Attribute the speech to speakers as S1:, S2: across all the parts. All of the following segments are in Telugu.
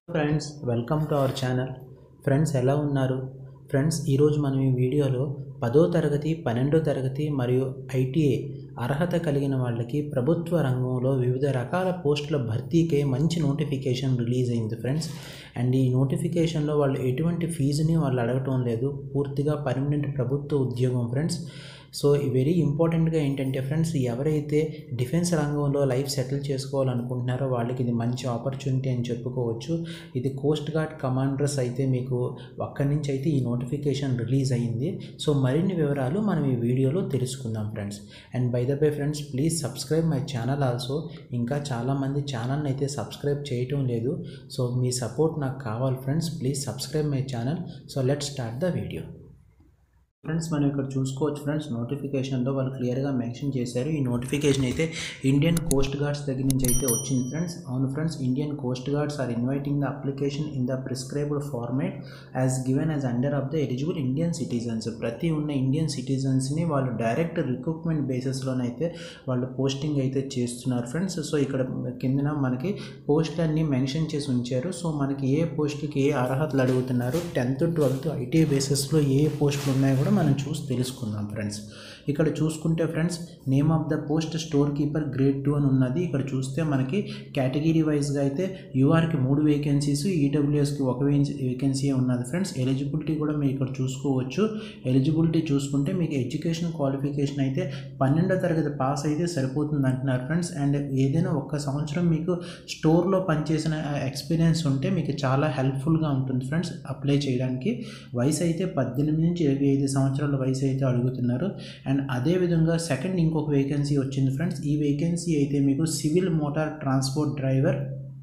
S1: friends welcome to our channel friends ఎలా ఉన్నారు ఫ్రెండ్స్ ఈరోజు మనం ఈ వీడియోలో పదో తరగతి పన్నెండో తరగతి మరియు ఐటీఐ అర్హత కలిగిన వాళ్ళకి ప్రభుత్వ రంగంలో వివిధ రకాల పోస్టుల భర్తీకే మంచి నోటిఫికేషన్ రిలీజ్ అయింది ఫ్రెండ్స్ అండ్ ఈ నోటిఫికేషన్లో వాళ్ళు ఎటువంటి ఫీజుని వాళ్ళు అడగటం లేదు పూర్తిగా పర్మనెంట్ ప్రభుత్వ ఉద్యోగం ఫ్రెండ్స్ సో వెరీ ఇంపార్టెంట్గా ఏంటంటే ఫ్రెండ్స్ ఎవరైతే డిఫెన్స్ రంగంలో లైఫ్ సెటిల్ చేసుకోవాలనుకుంటున్నారో వాళ్ళకి ఇది మంచి ఆపర్చునిటీ అని చెప్పుకోవచ్చు ఇది కోస్ట్ గార్డ్ కమాండర్స్ అయితే మీకు అక్కడి నుంచి అయితే ఈ నోటిఫికేషన్ రిలీజ్ అయ్యింది సో మరిన్ని వివరాలు మనం ఈ వీడియోలో తెలుసుకుందాం friends and bye the bye friends please subscribe my channel also ఇంకా చాలామంది ఛానల్ని అయితే సబ్స్క్రైబ్ చేయటం లేదు సో మీ సపోర్ట్ నాకు కావాలి friends please subscribe my channel so let start the video friends మనం ఇక్కడ చూసుకోవచ్చు ఫ్రెండ్స్ నోటిఫికేషన్లో వాళ్ళు క్లియర్గా మెన్షన్ చేశారు ఈ నోటిఫికేషన్ అయితే ఇండియన్ కోస్ట్ గార్డ్స్ దగ్గర నుంచి అయితే వచ్చింది ఫ్రెండ్స్ అవును friends Indian coast guards are inviting the application in the prescribed format as given as under of the eligible Indian citizens ప్రతి ఉన్న ఇండియన్ సిటిజన్స్ని వాళ్ళు డైరెక్ట్ రిక్రూట్మెంట్ బేసిస్లోనైతే వాళ్ళు పోస్టింగ్ అయితే చేస్తున్నారు ఫ్రెండ్స్ సో ఇక్కడ కిందన మనకి పోస్టులన్నీ మెన్షన్ చేసి ఉంచారు సో మనకి ఏ పోస్టుకి ఏ అర్హతలు అడుగుతున్నారు టెన్త్ ట్వెల్త్ ఐటీ బేసిస్లో ఏ పోస్టులు ఉన్నాయో కూడా మనం చూసి తెలుసుకుందాం ఫ్రెండ్స్ ఇక్కడ చూసుకుంటే friends name of the post store keeper grade two అని ఉన్నది ఇక్కడ చూస్తే మనకి కేటగిరీ వైజ్గా అయితే యూఆర్కి మూడు వేకెన్సీస్ ఈడబ్ల్యూఎస్కి ఒక వేకెన్సీ ఉన్నది ఫ్రెండ్స్ ఎలిజిబిలిటీ కూడా మీరు ఇక్కడ చూసుకోవచ్చు ఎలిజిబిలిటీ చూసుకుంటే మీకు ఎడ్యుకేషన్ క్వాలిఫికేషన్ అయితే పన్నెండో తరగతి పాస్ అయితే సరిపోతుంది అంటున్నారు ఫ్రెండ్స్ అండ్ ఏదైనా ఒక్క సంవత్సరం మీకు స్టోర్లో పనిచేసిన ఎక్స్పీరియన్స్ ఉంటే మీకు చాలా హెల్ప్ఫుల్గా ఉంటుంది ఫ్రెండ్స్ అప్లై చేయడానికి వయసు అయితే పద్దెనిమిది నుంచి ఇరవై ఐదు సంవత్సరాల వయసు అయితే అడుగుతున్నారు అండ్ అదేవిధంగా సెకండ్ ఇంకొక వేకెన్సీ వచ్చింది ఫ్రెండ్స్ ఈ వేకెన్సీ అయితే మీకు సివిల్ మోటార్ ట్రాన్స్పోర్ట్ డ్రైవర్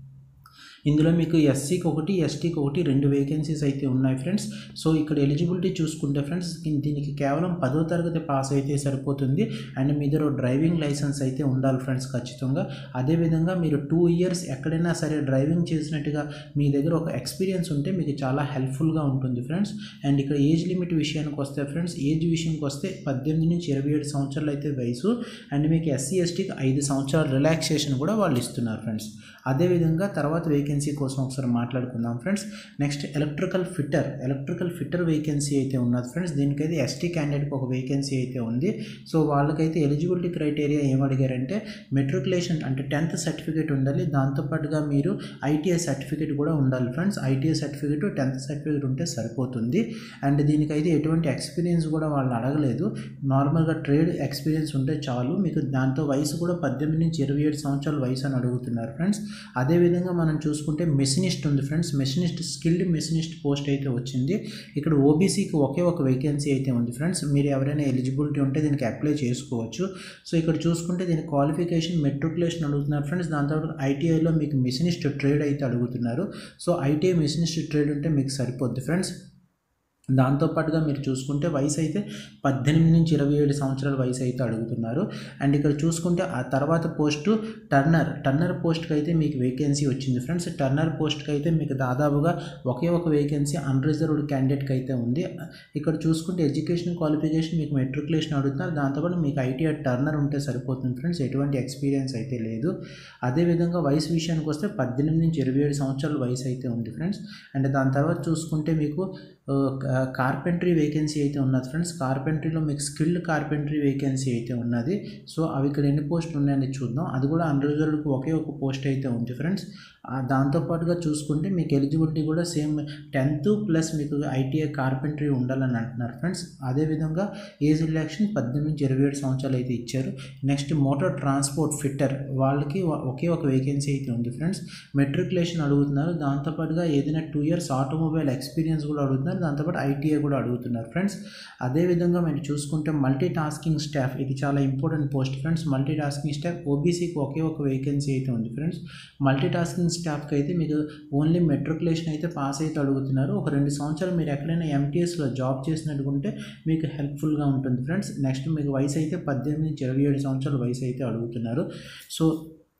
S1: ఇందులో మీకు ఎస్సీకి ఒకటి ఎస్టీకి ఒకటి రెండు వేకెన్సీస్ అయితే ఉన్నాయి ఫ్రెండ్స్ సో ఇక్కడ ఎలిజిబిలిటీ చూసుకుంటే ఫ్రెండ్స్ దీనికి కేవలం పదో తరగతి పాస్ అయితే సరిపోతుంది అండ్ మీ దగ్గర డ్రైవింగ్ లైసెన్స్ అయితే ఉండాలి ఫ్రెండ్స్ ఖచ్చితంగా అదేవిధంగా మీరు టూ ఇయర్స్ ఎక్కడైనా సరే డ్రైవింగ్ చేసినట్టుగా మీ దగ్గర ఒక ఎక్స్పీరియన్స్ ఉంటే మీకు చాలా హెల్ప్ఫుల్గా ఉంటుంది ఫ్రెండ్స్ అండ్ ఇక్కడ ఏజ్ లిమిట్ విషయానికి వస్తే ఫ్రెండ్స్ ఏజ్ విషయానికి వస్తే పద్దెనిమిది నుంచి ఇరవై ఏడు సంవత్సరాలు అయితే వయసు అండ్ మీకు ఎస్సీ ఎస్టీకి ఐదు సంవత్సరాల రిలాక్సేషన్ కూడా వాళ్ళు ఇస్తున్నారు ఫ్రెండ్స్ అదేవిధంగా తర్వాత వేకెన్సీ కోసం ఒకసారి మాట్లాడుకుందాం friends next electrical fitter electrical fitter vacancy అయితే ఉన్నది ఫ్రెండ్స్ దీనికైతే ఎస్టీ క్యాండిడేట్కి ఒక వేకెన్సీ అయితే ఉంది సో వాళ్ళకైతే ఎలిజిబిలిటీ క్రైటీరియా ఏమడిగారంటే మెట్రికులేషన్ అంటే టెన్త్ సర్టిఫికేట్ ఉండాలి దాంతోపాటుగా మీరు ఐటీఐ సర్టిఫికేట్ కూడా ఉండాలి friends ITI certificate tenth certificate ఉంటే సరిపోతుంది అండ్ దీనికైతే ఎటువంటి ఎక్స్పీరియన్స్ కూడా వాళ్ళు అడగలేదు నార్మల్గా ట్రేడ్ ఎక్స్పీరియన్స్ ఉంటే చాలు మీకు దాంతో వయసు కూడా పద్దెనిమిది నుంచి ఇరవై ఏడు సంవత్సరాల వయసు అని అడుగుతున్నారు ఫ్రెండ్స్ అదేవిధంగా మనం చూసుకుంటే మెషినిస్ట్ ఉంది friends machinist skilled machinist post అయితే వచ్చింది ఇక్కడ ఓబీసీకి ఒకే ఒక వేకెన్సీ అయితే ఉంది ఫ్రెండ్స్ మీరు ఎవరైనా ఎలిజిబిలిటీ ఉంటే దీనికి అప్లై చేసుకోవచ్చు సో ఇక్కడ చూసుకుంటే దీని క్వాలిఫికేషన్ మెట్రికులేషన్ అడుగుతున్నారు ఫ్రెండ్స్ దాంతో ఐటీఐలో మీకు మెషినిస్ట్ ట్రేడ్ అయితే అడుగుతున్నారు సో ఐటీఐ మెషినిస్ట్ ట్రేడ్ ఉంటే మీకు సరిపోద్ది ఫ్రెండ్స్ దాంతోపాటుగా మీరు చూసుకుంటే వయసు అయితే పద్దెనిమిది నుంచి ఇరవై ఏడు సంవత్సరాల వయసు అయితే అడుగుతున్నారు అండ్ ఇక్కడ చూసుకుంటే ఆ తర్వాత పోస్టు టర్నర్ టర్నర్ పోస్ట్కి అయితే మీకు వేకెన్సీ వచ్చింది ఫ్రెండ్స్ టర్నర్ పోస్ట్కి అయితే మీకు దాదాపుగా ఒకే ఒక వేకెన్సీ అన్రిజర్వ్డ్ క్యాండిడేట్కి అయితే ఉంది ఇక్కడ చూసుకుంటే ఎడ్యుకేషన్ క్వాలిఫికేషన్ మీకు మెట్రికులేషన్ అడుగుతున్నారు దాంతోపాటు మీకు ఐటీఐ టర్నర్ ఉంటే సరిపోతుంది ఫ్రెండ్స్ ఎటువంటి ఎక్స్పీరియన్స్ అయితే లేదు అదేవిధంగా వయసు విషయానికి వస్తే పద్దెనిమిది నుంచి ఇరవై ఏడు సంవత్సరాల వయసు అయితే ఉంది ఫ్రెండ్స్ అండ్ దాని తర్వాత చూసుకుంటే మీకు కార్పెంటరీ వేకెన్సీ అయితే ఉన్నది ఫ్రెండ్స్ కార్పెంటరీలో మీకు స్కిల్డ్ కార్పెంటరీ వేకెన్సీ అయితే ఉన్నది సో అవి ఇక్కడ ఎన్ని పోస్టులు ఉన్నాయని చూద్దాం అది కూడా అన్రిజర్వ్డ్కి ఒకే ఒక పోస్ట్ అయితే ఉంది ఫ్రెండ్స్ దాంతోపాటుగా చూసుకుంటే మీకు ఎలిజిబిలిటీ కూడా సేమ్ టెన్త్ ప్లస్ మీకు ఐటీఐ కార్పెంటరీ ఉండాలని అంటున్నారు ఫ్రెండ్స్ అదేవిధంగా ఏజ్ రిలాక్షన్ పద్దెనిమిది నుంచి ఇరవై ఏడు సంవత్సరాలు అయితే ఇచ్చారు నెక్స్ట్ మోటార్ ట్రాన్స్పోర్ట్ ఫిట్టర్ వాళ్ళకి ఒకే ఒక వేకెన్సీ అయితే ఉంది ఫ్రెండ్స్ మెట్రికులేషన్ అడుగుతున్నారు దాంతోపాటుగా ఏదైనా టూ ఇయర్స్ ఆటోమొబైల్ ఎక్స్పీరియన్స్ కూడా అడుగుతున్నారు దాంతోపాటు ఐటీఐ కూడా అడుగుతున్నారు ఫ్రెండ్స్ అదేవిధంగా మీరు చూసుకుంటే మల్టీ టాస్కింగ్ స్టాఫ్ ఇది చాలా important post friends multi tasking staff ఓబీసీకి ఒకే ఒక వేకెన్సీ అయితే ఉంది ఫ్రెండ్స్ మల్టీ టాస్కింగ్ స్టాఫ్కి అయితే మీకు ఓన్లీ మెట్రికులేషన్ అయితే పాస్ అయితే అడుగుతున్నారు ఒక రెండు సంవత్సరాలు మీరు ఎక్కడైనా ఎంటీఎస్లో జాబ్ చేసినట్టుకుంటే మీకు హెల్ప్ఫుల్గా ఉంటుంది ఫ్రెండ్స్ నెక్స్ట్ మీకు వయసు అయితే పద్దెనిమిది నుంచి ఇరవై ఏడు సంవత్సరాల వయసు అయితే అడుగుతున్నారు సో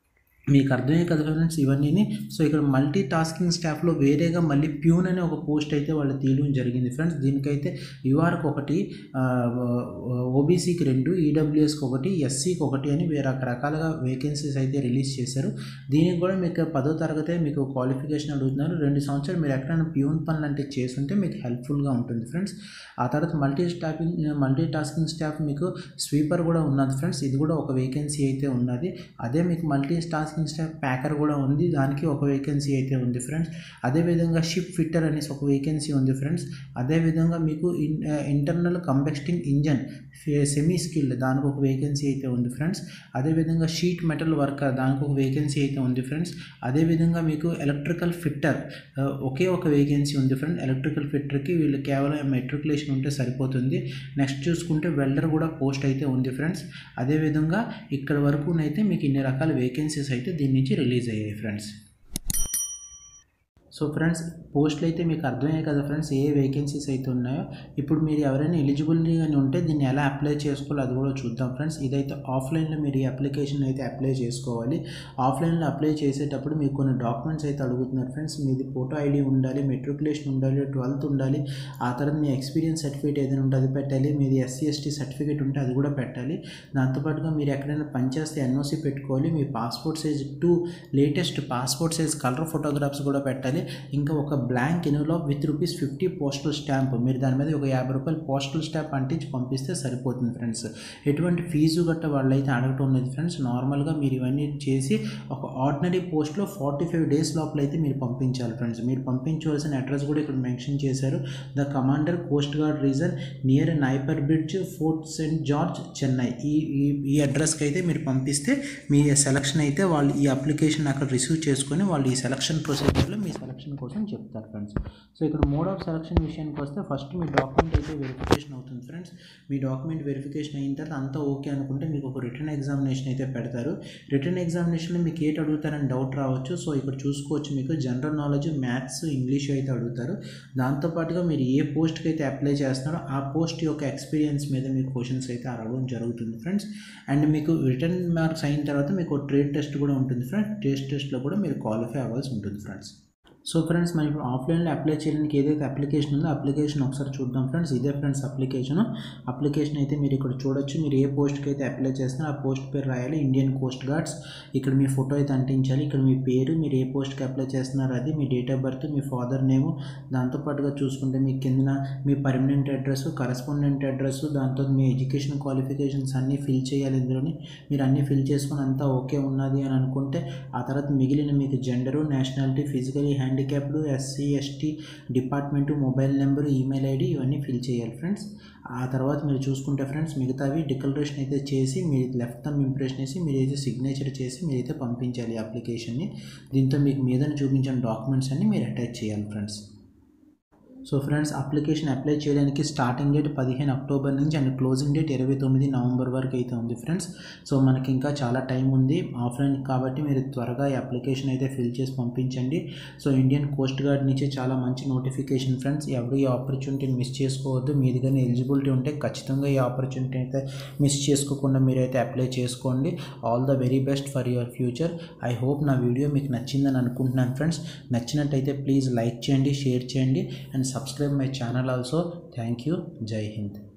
S1: మీకు అర్థమయ్యే కదా ఫ్రెండ్స్ ఇవన్నీ సో ఇక్కడ మల్టీ టాస్కింగ్ స్టాఫ్లో వేరేగా మళ్ళీ ప్యూన్ అనే ఒక పోస్ట్ అయితే వాళ్ళు తీయడం జరిగింది ఫ్రెండ్స్ దీనికైతే యూఆర్కి ఒకటి ఓబీసీకి రెండు ఈడబ్ల్యూఎస్కి ఒకటి ఎస్సీకి ఒకటి అని వేరే రకరకాలుగా వేకెన్సీస్ అయితే రిలీజ్ చేశారు దీనికి కూడా మీకు పదో తరగతి మీకు క్వాలిఫికేషన్ అడుగుతున్నారు రెండు సంవత్సరాలు మీరు ఎక్కడైనా ప్యూన్ పనులు అంటే చేస్తుంటే మీకు హెల్ప్ఫుల్గా ఉంటుంది ఫ్రెండ్స్ ఆ తర్వాత multi staffing multi tasking staff మీకు స్వీపర్ కూడా ఉన్నది ఫ్రెండ్స్ ఇది కూడా ఒక వేకెన్సీ అయితే ఉన్నది అదే మీకు మల్టీ టాస్కింగ్ స్టాఫ్ ప్యాకర్ కూడా ఉంది దానికి ఒక వేకెన్సీ అయితే ఉంది ఫ్రెండ్స్ అదేవిధంగా షిప్ ఫిట్టర్ అనేసి ఒక వేకెన్సీ ఉంది ఫ్రెండ్స్ అదేవిధంగా మీకు in internal combusting engine semi skilled దానికి ఒక వేకెన్సీ అయితే ఉంది ఫ్రెండ్స్ అదేవిధంగా షీట్ మెటల్ వర్కర్ దానికి ఒక వేకెన్సీ అయితే ఉంది ఫ్రెండ్స్ అదేవిధంగా మీకు ఎలక్ట్రికల్ ఫిట్టర్ ఒకే ఒక వేకెన్సీ ఉంది ఫ్రెండ్ ఎలక్ట్రికల్ ఫిట్టర్కి వీళ్ళు కేవలం మెట్రికులేషన్ ఉంటే సరిపోతుంది నెక్స్ట్ చూసుకుంటే వెల్డర్ కూడా పోస్ట్ అయితే ఉంది ఫ్రెండ్స్ అదేవిధంగా ఇక్కడ వరకునైతే మీకు ఇన్ని రకాల వేకెన్సీస్ అయితే దీని నుంచి రిలీజ్ అయ్యాయి ఫ్రెండ్స్ సో ఫ్రెండ్స్ పోస్టులు అయితే మీకు అర్థమయ్యాయి కదా ఫ్రెండ్స్ ఏ వేకెన్సీస్ అయితే ఉన్నాయో ఇప్పుడు మీరు ఎవరైనా ఎలిజిబిలిటీ అని ఉంటే దీన్ని ఎలా అప్లై చేసుకోవాలో అది కూడా చూద్దాం ఫ్రెండ్స్ ఇదైతే ఆఫ్లైన్లో మీరు ఈ అప్లికేషన్ అయితే అప్లై చేసుకోవాలి ఆఫ్లైన్లో అప్లై చేసేటప్పుడు మీకు కొన్ని డాక్యుమెంట్స్ అయితే అడుగుతున్నారు ఫ్రెండ్స్ మీది ఫోటో ఐడి ఉండాలి మెట్రికులేషన్ ఉండాలి ట్వెల్త్ ఉండాలి ఆ తర్వాత మీ ఎక్స్పీరియన్స్ సర్టిఫికేట్ ఏదైనా ఉంటే అది పెట్టాలి మీది ఎస్సీ ఎస్టీ సర్టిఫికేట్ ఉంటే అది కూడా పెట్టాలి దాంతోపాటుగా మీరు ఎక్కడైనా పనిచేస్తే ఎన్ఓసి పెట్టుకోవాలి మీ passport size two latest passport size colour photographs కూడా పెట్టాలి ఇంకా ఒక blank envelope with rupees fifty postal stamp మీరు దాని మీద ఒక యాభై రూపాయలు పోస్టల్ స్టాంప్ అంటించి పంపిస్తే సరిపోతుంది ఫ్రెండ్స్ ఎటువంటి ఫీజు గట్ట వాళ్ళు అయితే అడగటం లేదు ఫ్రెండ్స్ నార్మల్గా మీరు ఇవన్నీ చేసి ఒక ఆర్డినరీ పోస్ట్లో ఫార్టీ ఫైవ్ డేస్ లోపల అయితే మీరు పంపించాలి ఫ్రెండ్స్ మీరు పంపించవలసిన అడ్రస్ కూడా ఇక్కడ మెన్షన్ చేశారు the commander coast guard region near Napier bridge fort saint George Chennai ఈ ఈ ఈ అడ్రస్కి అయితే మీరు పంపిస్తే మీ సెలక్షన్ అయితే వాళ్ళు ఈ అప్లికేషన్ అక్కడ రిసీవ్ చేసుకొని వాళ్ళు ఈ సెలక్షన్ ప్రొసీజర్లో మీ సెలక్షన్ కోసం చెప్తారు ఫ్రెండ్స్ సో ఇక్కడ మోడ్ ఆఫ్ సెలక్షన్ విషయానికి వస్తే ఫస్ట్ మీ డాక్యుమెంట్ అయితే వెరిఫికేషన్ అవుతుంది ఫ్రెండ్స్ మీ డాక్యుమెంట్ వెరిఫికేషన్ అయిన తర్వాత అంతా ఓకే అనుకుంటే మీకు ఒక రిటర్న్ ఎగ్జామినేషన్ అయితే పెడతారు రిటర్న్ ఎగ్జామినేషన్లో మీకు ఏటి అడుగుతారని డౌట్ రావచ్చు సో ఇక్కడ చూసుకోవచ్చు మీకు జనరల్ నాలెడ్జ్ మ్యాథ్స్ ఇంగ్లీష్ అయితే అడుగుతారు దాంతోపాటుగా మీరు ఏ పోస్ట్కి అయితే అప్లై చేస్తున్నారో ఆ పోస్ట్ యొక్క ఎక్స్పీరియన్స్ మీద మీకు క్వశ్చన్స్ అయితే అడగడం జరుగుతుంది ఫ్రెండ్స్ అండ్ మీకు రిటర్న్ మార్క్స్ అయిన తర్వాత మీకు ట్రేడ్ టెస్ట్ కూడా ఉంటుంది ఫ్రెండ్స్ టేస్ట్ టెస్ట్లో కూడా మీరు క్వాలిఫై అవ్వాల్సి ఉంటుంది ఫ్రెండ్స్ సో ఫ్రెండ్స్ మనం ఇప్పుడు ఆఫ్లైన్లో అప్లై చేయడానికి ఏదైతే అప్లికేషన్ ఉందో అప్లికేషన్ ఒకసారి చూద్దాం ఫ్రెండ్స్ ఇదే ఫ్రెండ్స్ అప్లికేషన్ అప్లికేషన్ అయితే మీరు ఇక్కడ చూడొచ్చు మీరు ఏ పోస్ట్కి అయితే అప్లై చేస్తున్నారో ఆ పోస్ట్ పేరు రాయాలి ఇండియన్ కోస్ట్ గార్డ్స్ ఇక్కడ మీ ఫోటో అయితే అంటించాలి ఇక్కడ మీ పేరు మీరు ఏ పోస్ట్కి అప్లై చేస్తున్నారో అది మీ డేట్ ఆఫ్ బర్త్ మీ ఫాదర్ నేము దాంతోపాటుగా చూసుకుంటే మీ కింద మీ పర్మనెంట్ అడ్రస్ కరస్పాండెంట్ అడ్రస్ దాంతో మీ ఎడ్యుకేషన్ క్వాలిఫికేషన్స్ అన్నీ ఫిల్ చేయాలి ఇందులోని మీరు అన్నీ ఫిల్ చేసుకొని అంతా ఓకే ఉన్నది అని అనుకుంటే ఆ తర్వాత మిగిలిన మీకు gender nationality physically handicapped SC ST department mobile number email ID ఇవన్నీ ఫిల్ చేయాలి ఫ్రెండ్స్ ఆ తర్వాత మీరు చూసుకుంటే ఫ్రెండ్స్ మిగతావి డిక్లరేషన్ అయితే చేసి మీరు లెఫ్ట్ థమ్ ఇంప్రెషన్ వేసి మీరైతే సిగ్నేచర్ చేసి మీరైతే పంపించాలి అప్లికేషన్ని దీంతో మీకు మీదని చూపించిన డాక్యుమెంట్స్ అన్ని మీరు అటాచ్ చేయాలి friends so friends application apply చేయడానికి స్టార్టింగ్ డేట్ పదిహేను అక్టోబర్ నుంచి అండ్ క్లోజింగ్ డేట్ ఇరవై తొమ్మిది నవంబర్ వరకు అయితే ఉంది ఫ్రెండ్స్ సో మనకి ఇంకా చాలా టైం ఉంది ఆఫ్లైన్ కాబట్టి మీరు త్వరగా ఈ అప్లికేషన్ అయితే ఫిల్ చేసి పంపించండి సో ఇండియన్ కోస్ట్ గార్డ్ నుంచి చాలా మంచి నోటిఫికేషన్ ఫ్రెండ్స్ ఎవరు ఈ ఆపర్చునిటీని మిస్ చేసుకోవద్దు మీది కానీ ఎలిజిబిలిటీ ఉంటే ఖచ్చితంగా ఈ ఆపర్చునిటీ అయితే మిస్ చేసుకోకుండా మీరైతే అప్లై చేసుకోండి all the very best for your future I hope నా వీడియో మీకు నచ్చిందని అనుకుంటున్నాను ఫ్రెండ్స్ నచ్చినట్టయితే ప్లీజ్ లైక్ చేయండి షేర్ చేయండి and subscribe my channel also thank you జై హింద్